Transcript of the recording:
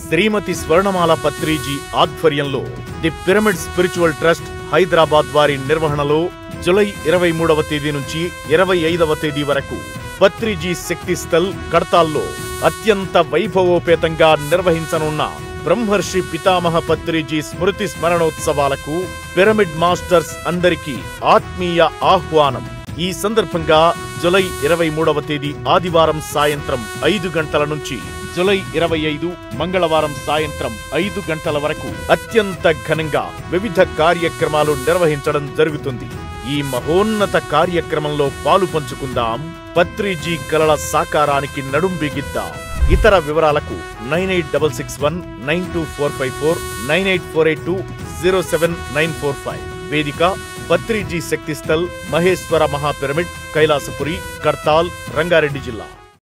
శ్రీమతి స్వర్ణమాల పత్రిజీ ఆధ్వర్యంలో the pyramid spiritual trust Hyderabad వారి నిర్వహణలో జులై ఇరవై మూడవ తేదీ నుంచి ఇరవై ఐదవ తేదీ వరకు పత్రిజీ శక్తి స్థల్ కడతాల్లో అత్యంత వైభవోపేతంగా నిర్వహించనున్న బ్రహ్మర్షి పితామహ పత్రిజీ స్మృతి స్మరణోత్సవాలకు పిరమిడ్ మాస్టర్స్ అందరికీ ఆత్మీయ ఆహ్వానం ఈ సందర్భంగా జులై ఇరవై మూడవ తేదీ ఆదివారం సాయంత్రం ఐదు గంటల నుంచి జులై ఇరవై ఐదు మంగళవారం సాయంత్రం ఐదు గంటల వరకు అత్యంత ఘనంగా వివిధ కార్యక్రమాలు నిర్వహించడం జరుగుతుంది ఈ మహోన్నత కార్యక్రమంలో పాలు పంచుకుందాం పత్రిజీ కలల సాకారానికి నడుం బిగిద్దాం ఇతర వివరాలకు nine eight double six one nine two four five four nine eight four eight two zero seven nine four five వేదిక పత్రిజీ శక్తిస్థల్ మహేశ్వర మహాపిరమిడ్ కైలాసపురి కర్తాల్ రంగారెడ్డి జిల్లా